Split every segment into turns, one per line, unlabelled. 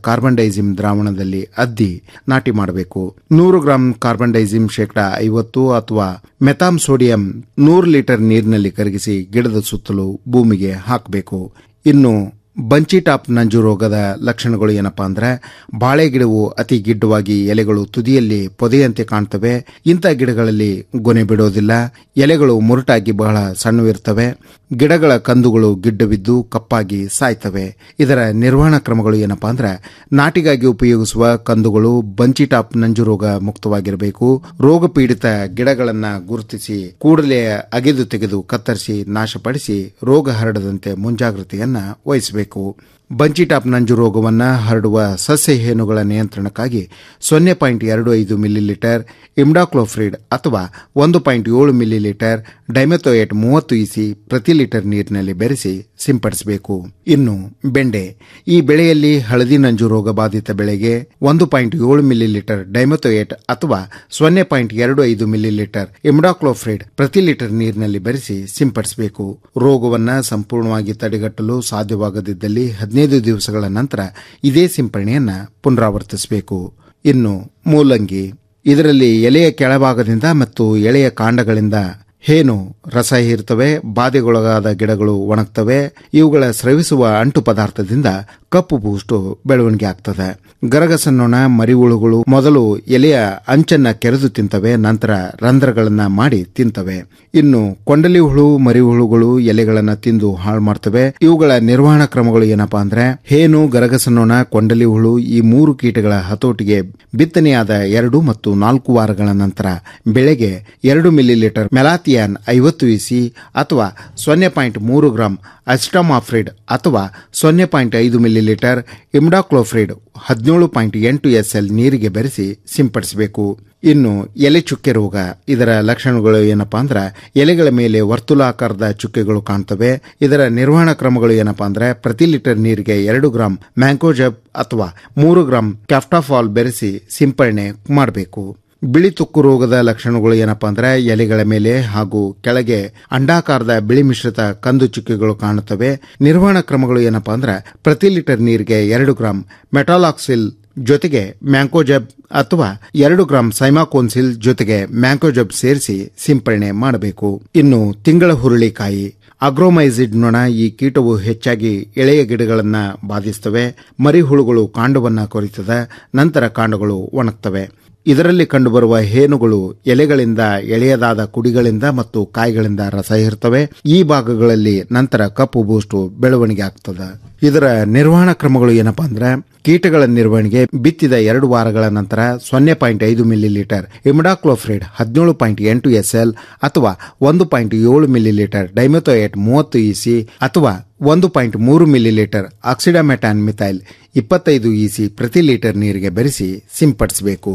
carbon ಡೈಸಿಮ್ ದ್ರಾವಣದಲ್ಲಿ ಅದ್ದಿ ನಾಟಿ ಮಾಡಬೇಕು ನೂರು ಗ್ರಾಂ ಕಾರ್ಬನ್ ಡೈಸಿಮ್ ಶೇಕಡ ಐವತ್ತು ಅಥವಾ ಮೆಥಾಮ್ ಸೋಡಿಯಂ ನೂರು ಲೀಟರ್ ನೀರಿನಲ್ಲಿ ಕರಗಿಸಿ ಗಿಡದ ಸುತ್ತಲೂ ಭೂಮಿಗೆ ಹಾಕಬೇಕು ಇನ್ನು ಬಂಚಿ ಟಾಪ್ ನಂಜು ರೋಗದ ಲಕ್ಷಣಗಳು ಏನಪ್ಪಾ ಅಂದ್ರೆ ಬಾಳೆ ಗಿಡವು ಅತಿ ಗಿಡ್ಡವಾಗಿ ಎಲೆಗಳು ತುದಿಯಲ್ಲಿ ಪೊದೆಯಂತೆ ಕಾಣ್ತವೆ ಇಂಥ ಗಿಡಗಳಲ್ಲಿ ಗೊನೆ ಬಿಡೋದಿಲ್ಲ ಎಲೆಗಳು ಮುರುಟಾಗಿ ಬಹಳ ಸಣ್ಣವಿರ್ತವೆ ಗಿಡಗಳ ಕಂದುಗಳು ಗಿಡ್ಡವಿದ್ದು ಕಪ್ಪಾಗಿ ಸಾಯ್ತವೆ ಇದರ ನಿರ್ವಹಣಾ ಕ್ರಮಗಳು ಏನಪ್ಪಾ ಅಂದ್ರೆ ನಾಟಿಗಾಗಿ ಉಪಯೋಗಿಸುವ ಕಂದುಗಳು ಬಂಚಿ ಟಾಪ್ ನಂಜು ರೋಗ ಮುಕ್ತವಾಗಿರಬೇಕು ರೋಗ ಪೀಡಿತ ಗಿಡಗಳನ್ನ ಗುರುತಿಸಿ ಕೂಡಲೇ ಅಗೆದು ತೆಗೆದು ಕತ್ತರಿಸಿ ನಾಶಪಡಿಸಿ ರೋಗ ಹರಡದಂತೆ ಮುಂಜಾಗ್ರತೆಯನ್ನ ವಹಿಸಬೇಕು ಬಂಚಿ ಟಾಪ್ ನಂಜು ರೋಗವನ್ನ ಹರಡುವ ಸಸ್ಯ ಹೇನುಗಳ ನಿಯಂತ್ರಣಕ್ಕಾಗಿ ಸೊನ್ನೆ ಪಾಯಿಂಟ್ ಎರಡು ಐದು ಮಿಲಿಲೀಟರ್ ಇಮ್ಡಾಕ್ಲೋಫ್ರಿಡ್ ಅಥವಾ ಒಂದು ಪಾಯಿಂಟ್ ಏಳು ಮಿಲಿಲೀಟರ್ ಡೈಮೆಥೋಯೇಟ್ ಮೂವತ್ತು ಇಸಿ ಪ್ರತಿ ಲೀಟರ್ ನೀರಿನಲ್ಲಿ ಬೆರೆಸಿ ಸಿಂಪಡಿಸಬೇಕು ಇನ್ನು ಬೆಂಡೆ ಈ ಬೆಳೆಯಲ್ಲಿ ಹಳದಿ ನಂಜು ರೋಗ ಬಾಧಿತ ಬೆಳೆಗೆ ಒಂದು ಪಾಯಿಂಟ್ ಏಳು ಮಿಲಿಲೀಟರ್ ಡೈಮೆಥೋಯೇಟ್ ಅಥವಾ ಸೊನ್ನೆ ಪಾಯಿಂಟ್ ಎರಡು ಐದು ಮಿಲಿಲೀಟರ್ ಇಮ್ಡಾಕ್ಲೋಫ್ರಿಡ್ ಪ್ರತಿ ಲೀಟರ್ ನೀರಿನಲ್ಲಿ ಬೆರೆಸಿ ಸಿಂಪಡಿಸಬೇಕು ರೋಗವನ್ನ ಸಂಪೂರ್ಣವಾಗಿ ತಡೆಗಟ್ಟಲು ಸಾಧ್ಯವಾಗದಿದ್ದಲ್ಲಿ ಹದಿನೈದು ದಿವಸಗಳ ನಂತರ ಇದೇ ಸಿಂಪರಣೆಯನ್ನ ಪುನರಾವರ್ತಿಸಬೇಕು ಇನ್ನು ಮೂಲಂಗಿ ಇದರಲ್ಲಿ ಎಲೆಯ ಕೆಳಭಾಗದಿಂದ ಮತ್ತು ಎಳೆಯ ಕಾಂಡಗಳಿಂದ ಹೇನು ರಸ ಹೀರ್ತವೆ ಬಾಧೆಗೊಳಗಾದ ಗಿಡಗಳು ಒಣಗ್ತವೆ ಇವುಗಳ ಸ್ರವಿಸುವ ಅಂಟು ಪದಾರ್ಥದಿಂದ ಕಪ್ಪು ಬೂಷ್ಟು ಬೆಳವಣಿಗೆ ಆಗ್ತದೆ ಗರಗಸನ್ನೊಣ ಮರಿಹುಳುಗಳು ಮೊದಲು ಎಲೆಯ ಅಂಚನ್ನ ಕೆರೆದು ತಿಂತವೆ ನಂತರ ರಂಧ್ರಗಳನ್ನ ಮಾಡಿ ತಿಂತವೆ ಇನ್ನು ಕೊಂಡಲಿ ಹುಳು ಮರಿಹುಳುಗಳು ಎಲೆಗಳನ್ನ ತಿಂದು ಹಾಳು ಮಾಡ್ತವೆ ಇವುಗಳ ನಿರ್ವಹಣಾ ಕ್ರಮಗಳು ಏನಪ್ಪಾ ಅಂದ್ರೆ ಹೇನು ಗರಗಸನ್ನೊಣ ಕೊಂಡಲಿ ಹುಳು ಈ ಮೂರು ಕೀಟಗಳ ಹತೋಟಿಗೆ ಬಿತ್ತನೆಯಾದ ಎರಡು ಮತ್ತು ನಾಲ್ಕು ವಾರಗಳ ನಂತರ ಬೆಳೆಗೆ ಎರಡು ಮಿಲಿಲೀಟರ್ ಮೆಲಾಥಿಯಾನ್ ಐವತ್ತು ಇಸಿ ಅಥವಾ ಸೊನ್ನೆ ಪಾಯಿಂಟ್ ಮೂರು ಗ್ರಾಂ ಅಸ್ಟಮಾಫ್ರಿಡ್ ಅಥವಾ ಸೊನ್ನೆ ಪಾಯಿಂಟ್ ಐದು ಮಿಲಿಲೀಟರ್ ಇಮ್ಡಾಕ್ಲೋಫ್ರಿಡ್ ಹದಿನೇಳು ಪಾಯಿಂಟ್ ಎಂಟು ಎಸ್ಎಲ್ ನೀರಿಗೆ ಬೆರೆಸಿ ಸಿಂಪಡಿಸಬೇಕು ಇನ್ನು ಎಲೆ ಚುಕ್ಕೆ ರೋಗ ಇದರ ಲಕ್ಷಣಗಳು ಏನಪ್ಪಾ ಅಂದ್ರೆ ಎಲೆಗಳ ಮೇಲೆ ವರ್ತುಲಾಕಾರದ ಚುಕ್ಕೆಗಳು ಕಾಣ್ತವೆ ಇದರ ನಿರ್ವಹಣಾ ಕ್ರಮಗಳು ಏನಪ್ಪಾ ಅಂದ್ರೆ ಪ್ರತಿ ಲೀಟರ್ ನೀರಿಗೆ ಎರಡು ಗ್ರಾಂ ಮ್ಯಾಂಕೋಜಬ್ ಅಥವಾ ಮೂರು ಗ್ರಾಂ ಕ್ಯಾಫ್ಟಾಫಾಲ್ ಬೆರೆಸಿ ಸಿಂಪರಣೆ ಮಾಡಬೇಕು ಬಿಳಿ ತುಕ್ಕು ರೋಗದ ಲಕ್ಷಣಗಳು ಏನಪ್ಪಾ ಅಂದ್ರೆ ಎಲೆಗಳ ಮೇಲೆ ಹಾಗೂ ಕೆಳಗೆ ಅಂಡಾಕಾರದ ಬಿಳಿ ಮಿಶ್ರಿತ ಕಂದು ಚುಕ್ಕೆಗಳು ಕಾಣುತ್ತವೆ ನಿರ್ವಹಣಾ ಕ್ರಮಗಳು ಏನಪ್ಪಾ ಅಂದ್ರೆ ಪ್ರತಿ ಲೀಟರ್ ನೀರಿಗೆ ಎರಡು ಗ್ರಾಂ ಮೆಟಾಲಾಕ್ಸಿಲ್ ಜೊತೆಗೆ ಮ್ಯಾಂಕೋಜಬ್ ಅಥವಾ ಎರಡು ಗ್ರಾಂ ಸೈಮಾಕೋನ್ಸಿಲ್ ಜೊತೆಗೆ ಮ್ಯಾಂಕೋಜಬ್ ಸೇರಿಸಿ ಸಿಂಪರಣೆ ಮಾಡಬೇಕು ಇನ್ನು ತಿಂಗಳ ಹುರುಳಿಕಾಯಿ ಅಗ್ರೋಮೈಸಿಡ್ ನೊಣ ಈ ಕೀಟವು ಹೆಚ್ಚಾಗಿ ಎಳೆಯ ಗಿಡಗಳನ್ನ ಬಾಧಿಸುತ್ತವೆ ಮರಿಹುಳುಗಳು ಕಾಂಡವನ್ನ ಕೊರಿತದೆ ನಂತರ ಕಾಂಡಗಳು ಒಣಗ್ತವೆ ಇದರಲ್ಲಿ ಕಂಡುಬರುವ ಹೇನುಗಳು ಎಲೆಗಳಿಂದ ಎಳೆಯದಾದ ಕುಡಿಗಳಿಂದ ಮತ್ತು ಕಾಯಿಗಳಿಂದ ರಸ ಇರ್ತವೆ ಈ ಭಾಗಗಳಲ್ಲಿ ನಂತರ ಕಪ್ಪು ಬೂಸ್ಟು ಬೆಳವಣಿಗೆ ಆಗ್ತದೆ ಇದರ ನಿರ್ವಹಣಾ ಕ್ರಮಗಳು ಏನಪ್ಪಾ ಅಂದ್ರೆ ಕೀಟಗಳ ನಿರ್ವಹಣೆಗೆ ಬಿತ್ತಿದ ಎರಡು ವಾರಗಳ ನಂತರ ಸೊನ್ನೆ ಪಾಯಿಂಟ್ ಐದು ಮಿಲಿಲೀಟರ್ ಇಮ್ಡಾಕ್ಲೋಫ್ರಿಡ್ ಹದಿನೇಳು ಪಾಯಿಂಟ್ ಎಂಟು ಎಸ್ಎಲ್ ಅಥವಾ ಒಂದು ಪಾಯಿಂಟ್ ಏಳು ಮಿಲಿಲೀಟರ್ ಡೈಮೆಥೋಯೇಟ್ ಮೂವತ್ತು ಇಸಿ ಅಥವಾ ಒಂದು ಪಾಯಿಂಟ್ ಮೂರು ಮಿಲಿಲೀಟರ್ ಆಕ್ಸಿಡಾಮೆಟಾನ್ ಮಿಥೈಲ್ ಇಪ್ಪತ್ತೈದು ಇಸಿ ಪ್ರತಿ ಲೀಟರ್ ನೀರಿಗೆ ಬೆರೆಸಿ ಸಿಂಪಡಿಸಬೇಕು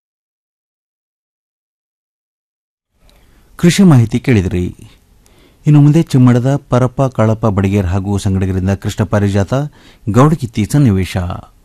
ಕೃಷಿ ಮಾಹಿತಿ ಕೇಳಿದಿರಿ ಇನ್ನು ಮುಂದೆ ಚಿಮ್ಮಡದ ಪರಪ್ಪ ಕಾಳಪ್ಪ ಬಡಿಗೇರ್ ಹಾಗೂ ಸಂಗಡಿಗರಿಂದ ಕೃಷ್ಣ ಪಾರಿಜಾತ ಗೌಡಕಿತ್ತಿ ಸನ್ನಿವೇಶ